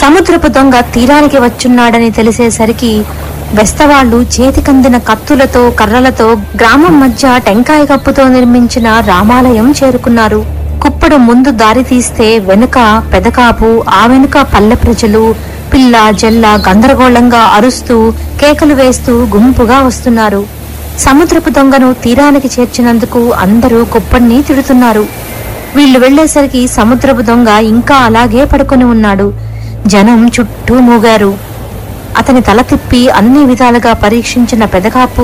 సముద్రపు దొంగ తీరానికి వచ్చున్నాడని తెలిసేసరికి బెస్తవాళ్లు చేతికందిన కత్తులతో కర్రలతో గ్రామం మధ్య టెంకాయ కప్పుతో నిర్మించిన రామాలయం చేరుకున్నారు కుప్పడు ముందు దారి తీస్తే వెనుక పెదకాపు ఆ వెనుక పల్లె ప్రజలు పిల్ల జల్ల గందరగోళంగా అరుస్తూ కేకలు వేస్తూ గుంపుగా వస్తున్నారు సముద్రపు దొంగను తీరానికి చేర్చినందుకు అందరూ కుప్పడిని తిడుతున్నారు వీళ్లు వెళ్లేసరికి సముద్రపు దొంగ ఇంకా అలాగే పడుకొని ఉన్నాడు జనం చుట్టూ మూగారు అతని తల తిప్పి అన్ని విధాలుగా పరీక్షించిన పెదకాపు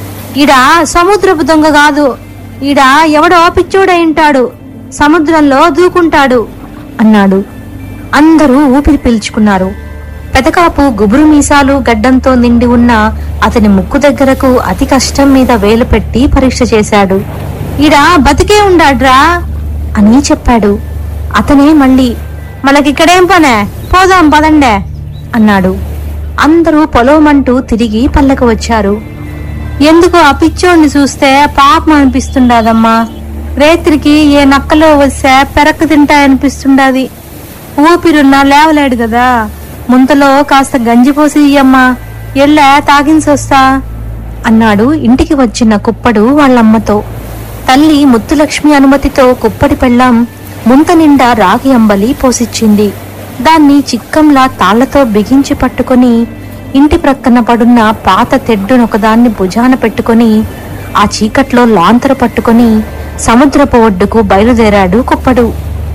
ఈడ సముద్రపు దొంగ కాదు ఈడ ఎవడో పిచ్చోడై ఉంటాడు సముద్రంలో దూకుంటాడు అన్నాడు అందరూ ఊపిరి పీల్చుకున్నారు పెదకాపు గుబురు మీసాలు గడ్డంతో నిండి ఉన్న అతని ముక్కు దగ్గరకు అతి కష్టం మీద వేలు పెట్టి పరీక్ష చేశాడు ఈడ బతికే ఉండాడ్రా అని చెప్పాడు అతనే మళ్ళీ మనకిక్కడేం పనే పోదాం పదండే అన్నాడు అందరూ పొలవమంటూ తిరిగి పల్లెకు వచ్చారు ఎందుకు ఆ పిచ్చోడిని చూస్తే పాపం అనిపిస్తుండాదమ్మా రేత్రికి ఏ నక్కలో వస్తే పెరక్కు తింటాయనిపిస్తుండాది ఊపిరున్నా లేవలేడు కదా ముంతలో కాస్త గంజి పోసి ఇయ్యమ్మా ఎళ్ళా తాగించొస్తా అన్నాడు ఇంటికి వచ్చిన కుప్పడు వాళ్ళమ్మతో తల్లి ముత్తులక్ష్మి అనుమతితో కుప్పడి పెళ్ళాం ముంత నిండా రాగి అంబలి పోసిచ్చింది దాన్ని చిక్కంలా తాళ్లతో బిగించి పట్టుకొని ఇంటి ప్రక్కన పడున్న పాత తెడ్డునొకదాన్ని భుజాన పెట్టుకొని ఆ చీకట్లో లాంతర పట్టుకొని సముద్రపు ఒడ్డుకు బయలుదేరాడు కుప్పడు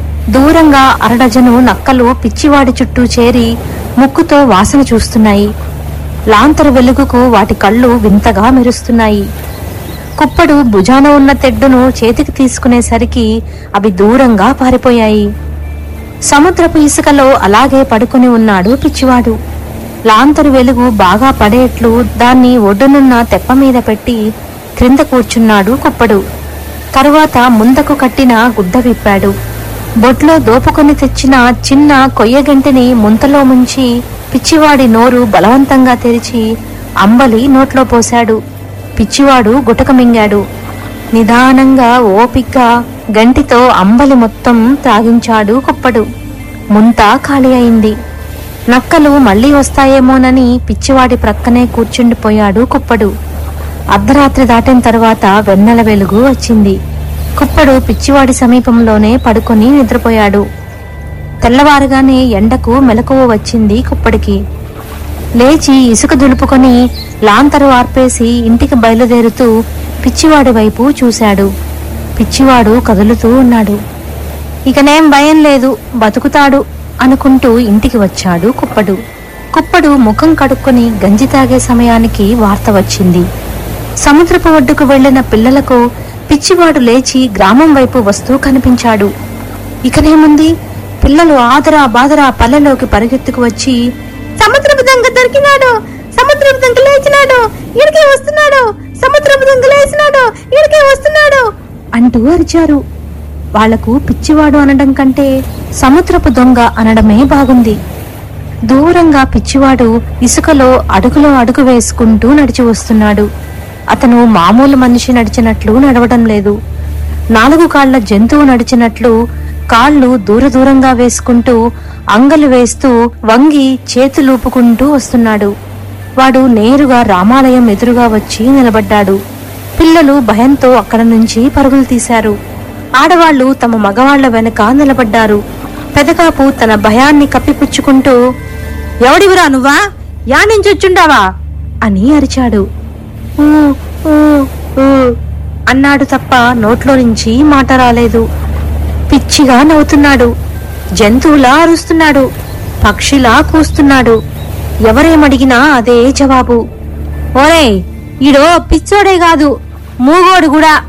దూరంగా అరడజను నక్కలు పిచ్చివాడి చుట్టూ చేరి ముక్కుతో వాసన చూస్తున్నాయి లాంతర వెలుగుకు వాటి కళ్ళు వింతగా మెరుస్తున్నాయి కుప్పడు భుజాన ఉన్న తెడ్డును చేతికి తీసుకునేసరికి అవి దూరంగా పారిపోయాయి సముద్రపు ఇసుకలో అలాగే పడుకుని ఉన్నాడు పిచ్చివాడు లాంతరు వెలుగు బాగా పడేట్లు దాన్ని ఒడ్డునున్న తెప్ప మీద పెట్టి క్రింద కూర్చున్నాడు కుప్పడు తరువాత ముందకు కట్టిన గుడ్డ విప్పాడు బొట్లో దోపుకొని తెచ్చిన చిన్న కొయ్యగంటిని ముంతలో ముంచి పిచ్చివాడి నోరు బలవంతంగా తెరిచి అంబలి నోట్లో పోశాడు పిచ్చివాడు గుటక మింగాడు నిదానంగా ఓపిగ్గా గంటితో అంబలి మొత్తం త్రాగించాడు కుప్పడు ముంత ఖాళీ అయింది నక్కలు మళ్ళీ వస్తాయేమోనని పిచ్చివాడి ప్రక్కనే కూర్చుండిపోయాడు కుప్పడు అర్ధరాత్రి దాటిన తర్వాత వెన్నెల వెలుగు వచ్చింది కుప్పడు పిచ్చివాడి సమీపంలోనే పడుకొని నిద్రపోయాడు తెల్లవారుగానే ఎండకు మెలకువ వచ్చింది కుప్పడికి లేచి ఇసుక దులుపుకొని లాంతరు ఆర్పేసి ఇంటికి బయలుదేరుతూ పిచ్చివాడి వైపు చూశాడు పిచ్చివాడు కదులుతూ ఉన్నాడు ఇకనేం భయం లేదు బతుకుతాడు అనుకుంటూ ఇంటికి వచ్చాడు కుప్పడు కుప్పడు ముఖం కడుక్కొని గంజి తాగే సమయానికి వార్త వచ్చింది సముద్రపు ఒడ్డుకు వెళ్లిన పిల్లలకు పిచ్చివాడు లేచి గ్రామం వైపు వస్తూ కనిపించాడు ఇకనేముంది పిల్లలు ఆదరా బాదరా పల్లెలోకి పరిగెత్తుకు వచ్చి సముద్రపు దొంగ దొరికినాడు సముద్రపు దొంగ లేచినాడు ఇడికే వస్తున్నాడు సముద్రపు దొంగ లేచినాడు ఇడికే వస్తున్నాడు అంటూ అరిచారు వాళ్లకు పిచ్చివాడు అనడం కంటే సముద్రపు దొంగ అనడమే బాగుంది దూరంగా పిచ్చివాడు ఇసుకలో అడుగులో అడుగు వేసుకుంటూ నడిచి వస్తున్నాడు అతను మామూలు మనిషి నడిచినట్లు నడవడం లేదు నాలుగు కాళ్ల జంతువు నడిచినట్లు కాళ్ళు దూర దూరంగా వేసుకుంటూ అంగలు వేస్తూ వంగి చేతులూపుకుంటూ వస్తున్నాడు వాడు నేరుగా రామాలయం ఎదురుగా వచ్చి నిలబడ్డాడు పిల్లలు భయంతో అక్కడ నుంచి పరుగులు తీశారు ఆడవాళ్లు తమ మగవాళ్ల వెనక నిలబడ్డారు పెదకాపు తన భయాన్ని కప్పిపుచ్చుకుంటూ ఎవడివిరా నువ్వా యా నుంచి వచ్చుండావా అని అరిచాడు "ఊ, ఊ, ఊ" అన్నాడు తప్ప నోట్లో నుంచి మాట రాలేదు పిచ్చిగా నవ్వుతున్నాడు జంతువులా అరుస్తున్నాడు పక్షిలా కూస్తున్నాడు ఎవరేమడిగినా అదే జవాబు ఓరే ఈడో పిచ్చోడే కాదు మూగోడు కూడా